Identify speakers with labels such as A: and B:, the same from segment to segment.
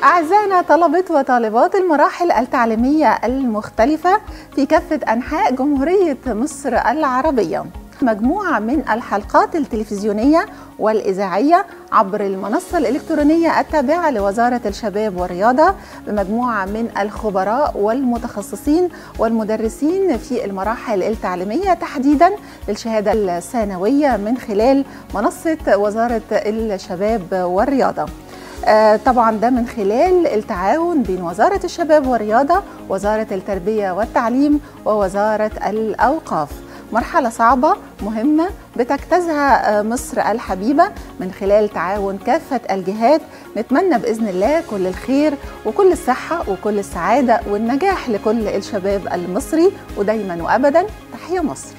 A: أعزائنا طلبة وطالبات المراحل التعليمية المختلفة في كافة أنحاء جمهورية مصر العربية مجموعة من الحلقات التلفزيونية والإذاعية عبر المنصة الإلكترونية التابعة لوزارة الشباب والرياضة بمجموعة من الخبراء والمتخصصين والمدرسين في المراحل التعليمية تحديدا للشهادة الثانوية من خلال منصة وزارة الشباب والرياضة آه، طبعا ده من خلال التعاون بين وزارة الشباب والرياضة وزارة التربية والتعليم ووزارة الأوقاف مرحلة صعبة مهمة بتجتازها آه، مصر الحبيبة من خلال تعاون كافة الجهات نتمنى بإذن الله كل الخير وكل الصحة وكل السعادة والنجاح لكل الشباب المصري ودايما وأبدا تحية مصر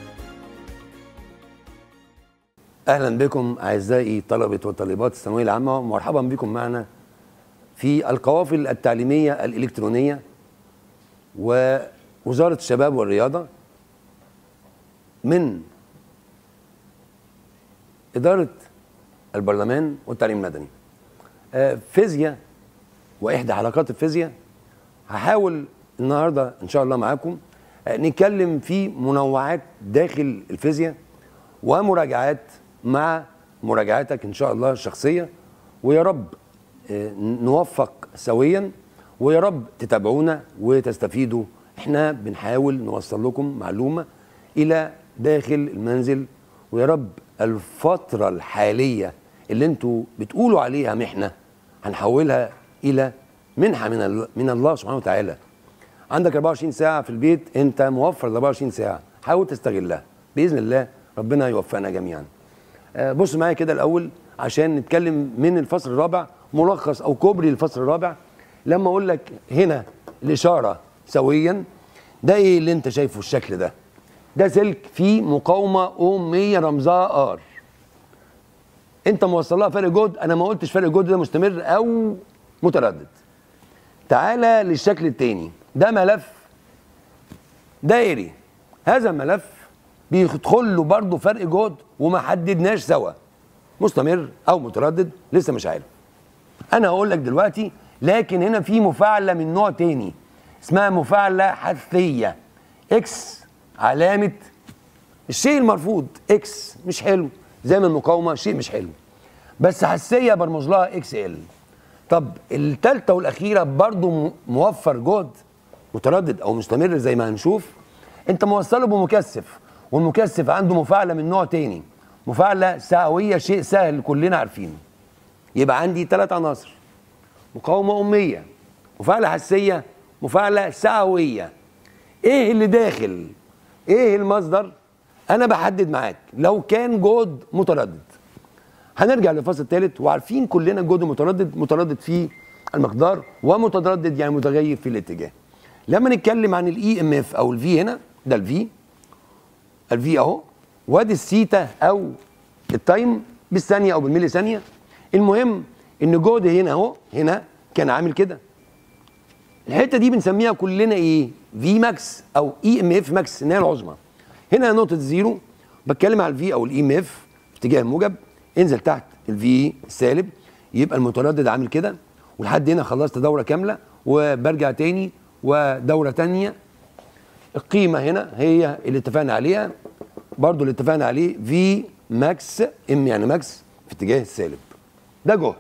B: اهلا بكم اعزائي طلبه وطالبات الثانويه العامه ومرحبا بكم معنا في القوافل التعليميه الالكترونيه ووزاره الشباب والرياضه من اداره البرلمان والتعليم المدني آه، فيزياء واحدى حلقات الفيزياء هحاول النهارده ان شاء الله معاكم آه، نتكلم في منوعات داخل الفيزياء ومراجعات مع مراجعاتك ان شاء الله الشخصيه ويا رب آه، نوفق سويا ويا رب تتابعونا وتستفيدوا احنا بنحاول نوصل لكم معلومه الى داخل المنزل ويا رب الفتره الحاليه اللي انتوا بتقولوا عليها محنه هنحولها الى منحه من ال- من الله سبحانه وتعالى عندك 24 ساعه في البيت انت موفر ال 24 ساعه حاول تستغلها باذن الله ربنا يوفقنا جميعا آه، بص معايا كده الاول عشان نتكلم من الفصل الرابع ملخص او كوبري الفصل الرابع لما اقول لك هنا الاشاره سويا ده ايه اللي انت شايفه الشكل ده ده سلك فيه مقاومه اوميه رمزها ار انت موصل لها فرق جهد انا ما قلتش فرق جهد ده مستمر او متردد تعالى للشكل التاني ده ملف دائري هذا الملف بيدخل له برضه فرق جهد وما حددناش سوا مستمر او متردد لسه مش عارف انا هقول لك دلوقتي لكن هنا في مفاعله من نوع تاني اسمها مفاعله حثيه اكس علامه الشيء المرفوض اكس مش حلو زي ما المقاومه شيء مش حلو بس حساسيه برمز لها اكس ال طب الثالثه والاخيره برضو م- موفر جهد متردد او مستمر زي ما هنشوف انت موصله بمكثف والمكثف عنده مفاعله من نوع تاني مفاعله سعويه شيء سهل كلنا عارفينه يبقى عندي ثلاث عناصر مقاومه اميه مفاعله حساسيه مفاعله سعويه ايه اللي داخل ايه المصدر انا بحدد معاك لو كان جهد متردد هنرجع للفصل الثالث وعارفين كلنا الجهد المتردد متردد في المقدار ومتردد يعني متغير في الاتجاه لما نتكلم عن الاي ام اف او الفي هنا ده الفي الفي اهو وادي السيتا او التايم بالثانيه او بالملي ثانيه المهم ان جهد هنا اهو هنا كان عامل كده الحته دي بنسميها كلنا ايه في ماكس او اي ام اف ماكس اللي هي العظمى هنا نقطه زيرو بتكلم على الفي او الاي ام اف في اتجاه الموجب انزل تحت الفي السالب يبقى المتردد عامل كده ولحد هنا خلصت دوره كامله وبرجع تاني ودوره تانيه القيمه هنا هي اللي اتفقنا عليها برضو اللي اتفقنا عليه في ماكس ام يعني ماكس في اتجاه السالب ده جهد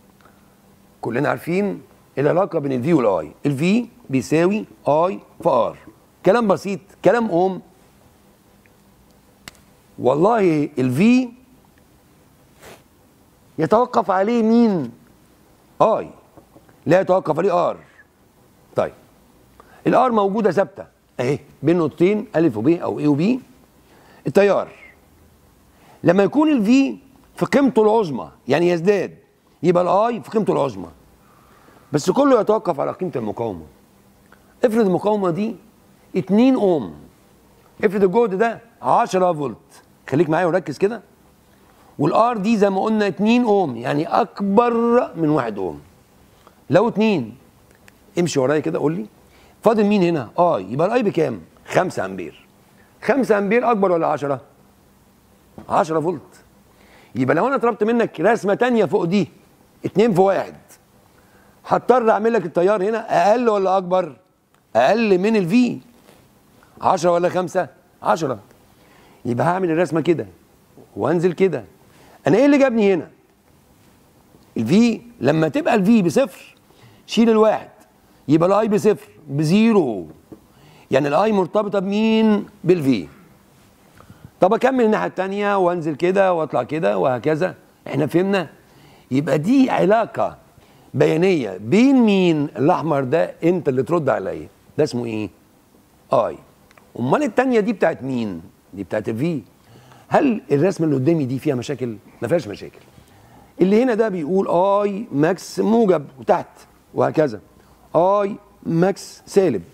B: كلنا عارفين العلاقه بين الفي والاي الفي بيساوي اي في ار كلام بسيط كلام اوم والله الفي يتوقف عليه مين اي لا يتوقف عليه ار طيب الار موجوده ثابته اهي بين نقطتين الف وب او اي وبي التيار لما يكون الفي في قيمته العظمى يعني يزداد يبقى الاي في قيمته العظمى بس كله يتوقف على قيمه المقاومه افرض المقاومه دي 2 اوم افرض الجهد ده 10 فولت خليك معايا وركز كده والار دي زي ما قلنا 2 اوم يعني اكبر من 1 اوم لو 2 امشي ورايا كده قول لي فاضل مين هنا اي يبقى الاي بكام 5 امبير 5 امبير اكبر ولا 10 10 فولت يبقى لو انا طلبت منك رسمه تانية فوق دي 2 في 1 هضطر اعمل لك التيار هنا اقل ولا اكبر اقل من الفي 10 ولا 5 10 يبقى هعمل الرسمه كده وانزل كده انا ايه اللي جابني هنا الفي لما تبقى الفي بصفر شيل الواحد يبقى الاي بصفر بزيرو يعني الاي مرتبطه بمين بالفي طب اكمل الناحيه الثانيه وانزل كده واطلع كده وهكذا احنا فهمنا يبقى دي علاقه بيانيه بين مين الاحمر ده انت اللي ترد عليا ده اسمه ايه اي امال الثانيه دي بتاعت مين دي بتاعت الفي هل الرسمه اللي قدامي دي فيها مشاكل ما فيهاش مشاكل اللي هنا ده بيقول اي ماكس موجب وتحت وهكذا اي ماكس سالب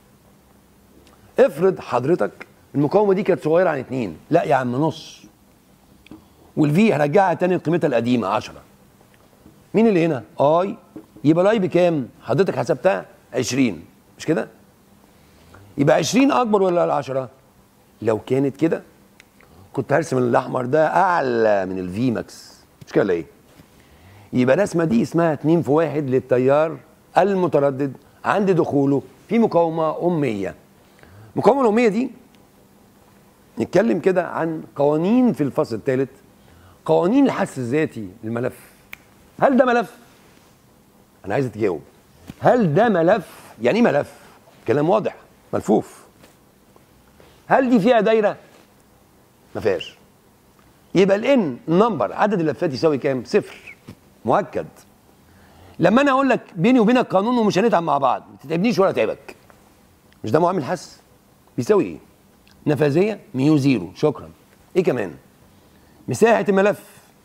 B: افرض حضرتك المقاومه دي كانت صغيره عن اتنين لا يا عم نص والفي هرجعها تاني لقيمتها القديمه 10 مين اللي هنا اي يبقى الاي بكام حضرتك حسبتها 20 مش كده يبقى 20 اكبر ولا العشرة لو كانت كده كنت هرسم الاحمر ده اعلى من الفي ماكس مش كده ولا ايه يبقى الرسمه دي اسمها 2 في 1 للتيار المتردد عند دخوله في مقاومه اميه المقاومه الاميه دي نتكلم كده عن قوانين في الفصل الثالث قوانين الحس الذاتي للملف هل ده ملف انا عايز تجاوب هل ده ملف يعني ايه ملف كلام واضح ملفوف هل دي فيها دايره ما فيهاش يبقى الان نمبر عدد اللفات يساوي كام صفر مؤكد لما انا اقول لك بيني وبينك قانون ومش هنتعب مع بعض ما تتعبنيش ولا تعبك مش ده معامل حس بيساوي ايه نفاذيه ميو زيرو شكرا ايه كمان مساحه الملف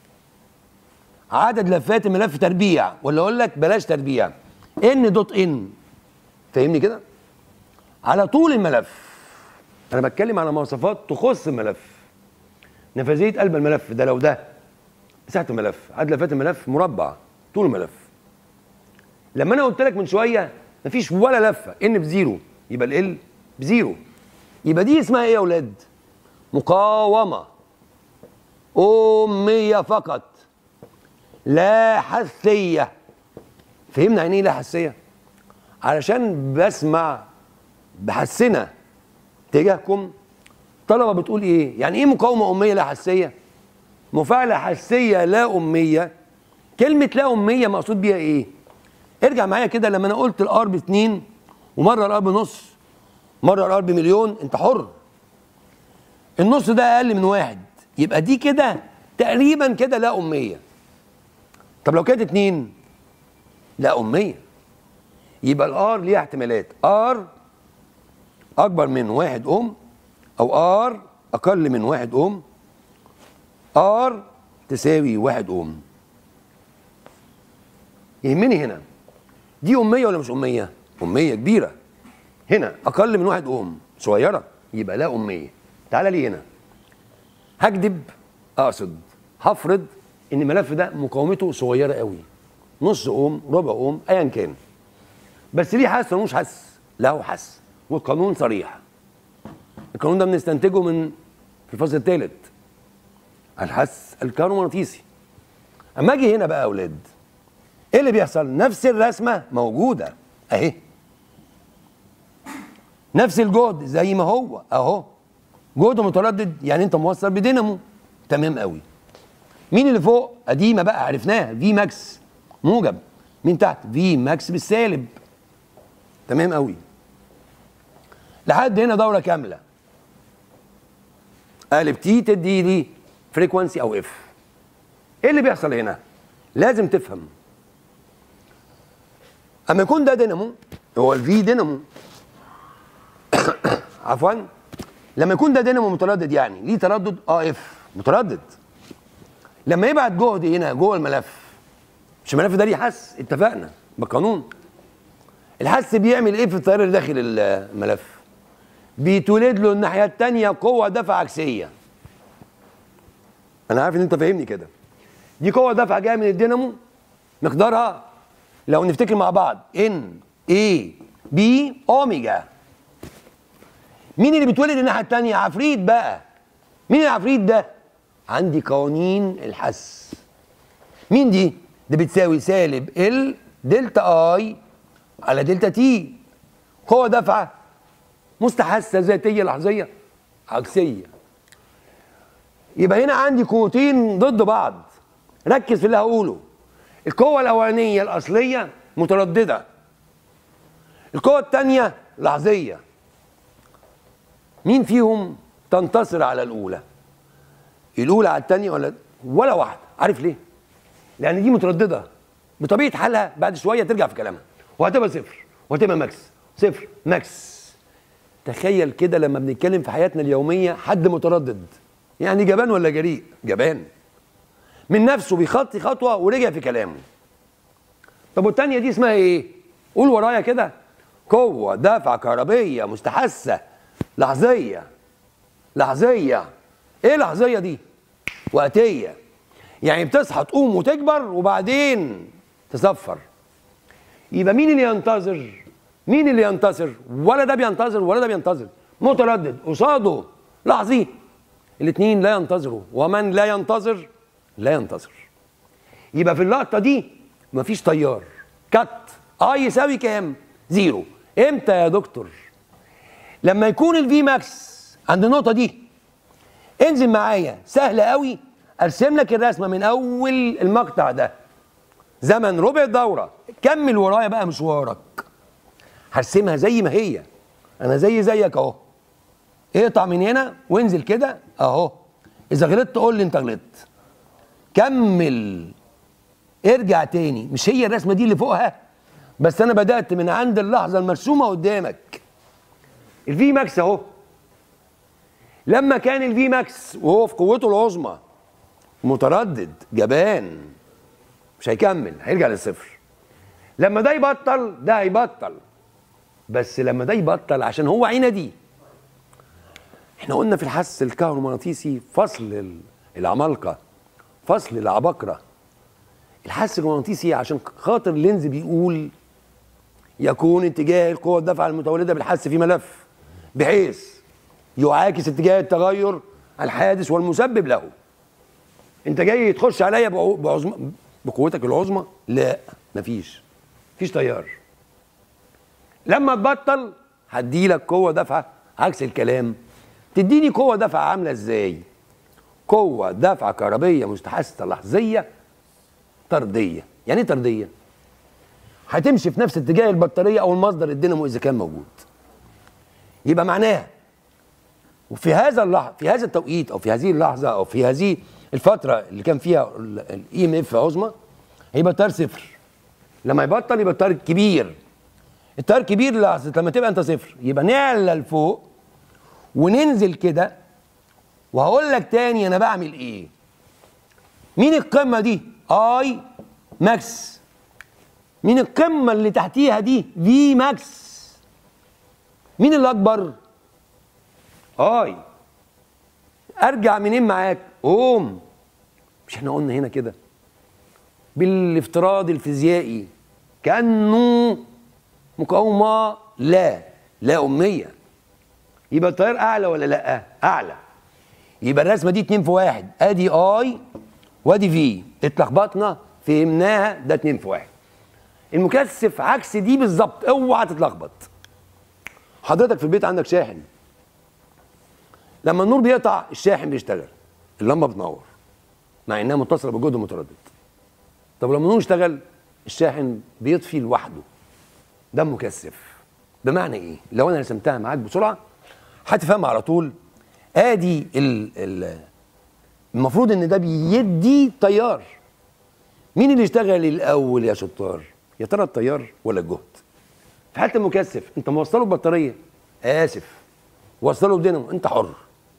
B: عدد لفات الملف تربيع ولا اقول لك بلاش تربيع ان دوت ان فاهمني كده على طول الملف انا بتكلم على مواصفات تخص الملف نفاذيه قلب الملف ده لو ده مساحه الملف عدد لفات الملف مربع طول الملف لما انا قلت لك من شويه مفيش ولا لفه ان بزيرو يبقى ال بزيرو يبقى دي اسمها ايه يا اولاد مقاومه اميه فقط لا حثيه فهمنا يعني ايه لا حثيه علشان بسمع بحسنا تجاهكم طلبه بتقول ايه يعني ايه مقاومه اميه لا حسيه مفاعله حسيه لا اميه كلمه لا اميه مقصود بيها ايه ارجع معايا كده لما انا قلت الار باتنين ومره الار بنص مره الار بمليون انت حر النص ده اقل من واحد يبقى دي كده تقريبا كده لا اميه طب لو كانت اتنين لا اميه يبقى الار ليها احتمالات ار اكبر من واحد اوم او ار اقل من واحد اوم ار تساوي واحد اوم يهمني هنا دي اميه ولا مش اميه اميه كبيره هنا اقل من واحد اوم صغيره يبقى لا اميه تعالى لي هنا هكذب اقصد هفرض ان الملف ده مقاومته صغيره قوي نص اوم ربع اوم ايا كان بس ليه حس ولا مش حس له حس والقانون صريح القانون ده بنستنتجه من في الفصل الثالث الحس الكهرومغناطيسي اما اجي هنا بقى يا اولاد ايه اللي بيحصل نفس الرسمه موجوده اهي نفس الجهد زي ما هو اهو جهد متردد يعني انت موصل بدينامو تمام قوي مين اللي فوق قديمه بقى عرفناها في ماكس موجب مين تحت في ماكس بالسالب تمام قوي لحد هنا دوره كامله قالب تي تدي لي فريكوانسي او اف ايه اللي بيحصل هنا لازم تفهم اما يكون ده دينامو هو الفي دينامو عفوا لما يكون ده دينامو متردد يعني ليه تردد اه اف متردد لما يبعت جهد هنا جوه الملف مش الملف ده ليه حس اتفقنا بالقانون الحس بيعمل ايه في التيار اللي داخل الملف بيتولد له الناحيه الثانيه قوه دفع عكسيه انا عارف ان انت فاهمني كده دي قوه دفع جايه من الدينامو مقدارها لو نفتكر مع بعض ان اي بي اوميجا مين اللي بيتولد الناحيه الثانيه عفريت بقى مين العفريت ده عندي قوانين الحس مين دي دي بتساوي سالب ال دلتا اي على دلتا تي قوه دافعه مستحثه ذاتيه لحظيه عكسيه يبقى هنا عندي قوتين ضد بعض ركز في اللي هقوله القوه الاولانيه الاصليه متردده القوه الثانيه لحظيه مين فيهم تنتصر على الاولى الاولى على الثانيه ولا ولا واحده عارف ليه لان دي متردده بطبيعه حالها بعد شويه ترجع في كلامها وهتبقى صفر وهتبقى ماكس صفر ماكس تخيل كده لما بنتكلم في حياتنا اليوميه حد متردد يعني جبان ولا جريء جبان من نفسه بيخطي خطوه ورجع في كلامه طب والتانيه دي اسمها ايه قول ورايا كده قوه دافعه كهربيه مستحثه لحظيه لحظيه ايه لحظيه دي وقتيه يعني بتصحى تقوم وتكبر وبعدين تصفر يبقى مين اللي ينتظر مين اللي ينتصر ولا ده بينتظر ولا ده بينتظر متردد قصاده لحظي الاثنين لا ينتظروا ومن لا ينتظر لا ينتظر يبقى في اللقطه دي مفيش تيار كت اه يساوي كام زيرو امتى يا دكتور لما يكون الفي ماكس عند النقطه دي انزل معايا سهل قوي ارسم لك الرسمه من اول المقطع ده زمن ربع الدوره كمل ورايا بقى مشوارك هرسمها زي ما هي انا زي زيك اهو اقطع من هنا وانزل كده اهو اذا غلطت قول لي انت غلطت كمل ارجع تاني مش هي الرسمه دي اللي فوقها بس انا بدات من عند اللحظه المرسومه قدامك الفي ماكس اهو لما كان الفي ماكس وهو في قوته العظمى متردد جبان مش هيكمل هيرجع للصفر لما ده يبطل ده هيبطل بس لما ده يبطل عشان هو عندي احنا قلنا في الحس الكهرومغناطيسي فصل العمالقه فصل العباقره الحس المغناطيسي عشان خاطر لينز بيقول يكون اتجاه القوة الدافعة المتولدة بالحس في ملف بحيث يعاكس اتجاه التغير الحادث والمسبب له انت جاي تخش عليا بعظم بقوتك العظمى لا مفيش مفيش تيار لما تبطل هديلك قوة دافعة عكس الكلام تديني قوة دافعة عاملة ازاي قوة دافعة كهربية مستحثة لحظية طردية يعني ايه طردية هتمشي في نفس اتجاه البطارية او المصدر الدينامو اذا كان موجود يبقى معناها وفي هذا اللحظة في هذا التوقيت او في هذه اللحظة او في هذه الفترة اللي كان فيها الاي ام اف عظمى هيبقى التيار صفر لما يبطل يبقى التيار كبير التيار كبير لحظة لما تبقى انت صفر يبقى نعلى لفوق وننزل كده وهقول لك تاني انا بعمل ايه مين القمة دي اي ماكس مين القمة اللي تحتيها دي في ماكس مين اللي اكبر اي ارجع منين معاك قوم مش احنا قلنا هنا كده بالافتراض الفيزيائي كانه مقاومه لا لا اميه يبقى التيار اعلى ولا لا اعلى يبقى الرسمه دي 2 في 1 ادي اي وادي في اتلخبطنا فهمناها ده 2 في 1 المكثف عكس دي بالظبط اوعى تتلخبط حضرتك في البيت عندك شاحن لما النور بيقطع الشاحن بيشتغل اللمبه بتنور مع انها متصله بالجهد المتردد طب لما النور اشتغل الشاحن بيطفي لوحده ده مكثف بمعنى ايه لو انا رسمتها معاك بسرعه هتفهمها على طول ادي ال ال المفروض ان ده بيدي تيار مين اللي يشتغل الاول يا شطار يا ترى التيار ولا الجهد في حاله المكثف انت موصله ببطاريه اسف وصله بدينامو انت حر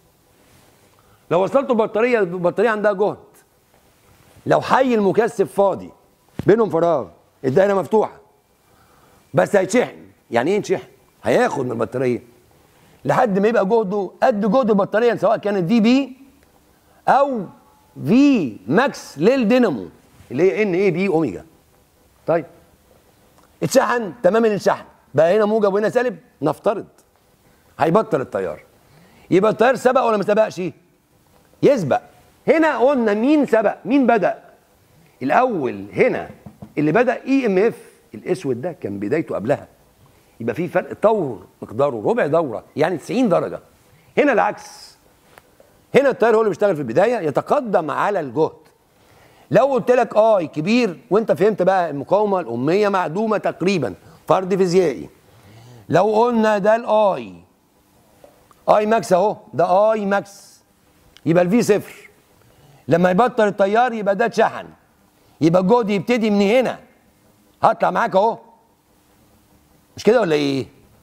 B: لو وصلته ببطاريه البطاريه عندها جهد لو حي المكثف فاضي بينهم فراغ الدايره مفتوحه بس هيتشحن يعني ايه يتشحن هياخد من البطاريه لحد ما يبقى جهده قد جهد البطاريه سواء كانت في بي او في ماكس للدينامو اللي هي ان اي بي اوميجا طيب اتشحن تمام الشحن بقى هنا موجب وهنا سالب نفترض هيبطل التيار يبقى التيار سبق ولا ما سبقش يسبق هنا قلنا مين سبق مين بدا الاول هنا اللي بدا اي ام اف الاسود ده كان بدايته قبلها يبقى في فرق طور مقداره ربع دوره يعني 90 درجه هنا العكس هنا التيار هو اللي بيشتغل في البدايه يتقدم على الجهد لو قلت لك اي كبير وانت فهمت بقى المقاومه الاميه معدومه تقريبا فرض فيزيائي لو قلنا ده الاي اي ماكس اهو ده اي ماكس يبقى الفي صفر لما يبطل التيار يبقى ده اتشحن يبقى الجهد يبتدي من هنا هطلع معاك اهو مش كده ولا ايه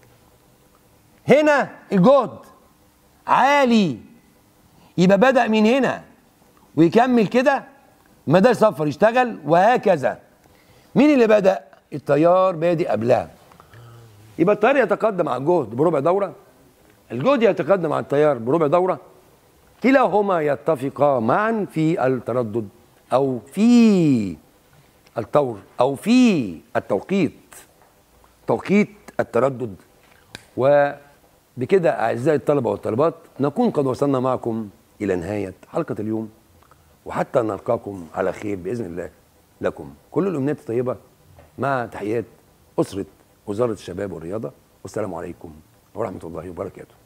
B: هنا الجهد عالي يبقى بدأ من هنا ويكمل كده ما ده صفر يشتغل وهكذا مين اللي بدأ التيار بادئ قبلها يبقى التيار يتقدم على الجهد بربع دورة الجهد يتقدم على التيار بربع دورة كلاهما يتفقا معا في التردد أو في الطور أو في التوقيت توقيت التردد وبكده أعزائي الطلبة والطالبات نكون قد وصلنا معكم إلى نهاية حلقة اليوم وحتى نلقاكم على خير بإذن الله لكم كل الأمنيات الطيبة مع تحيات أسرة وزارة الشباب والرياضة والسلام عليكم ورحمة الله وبركاته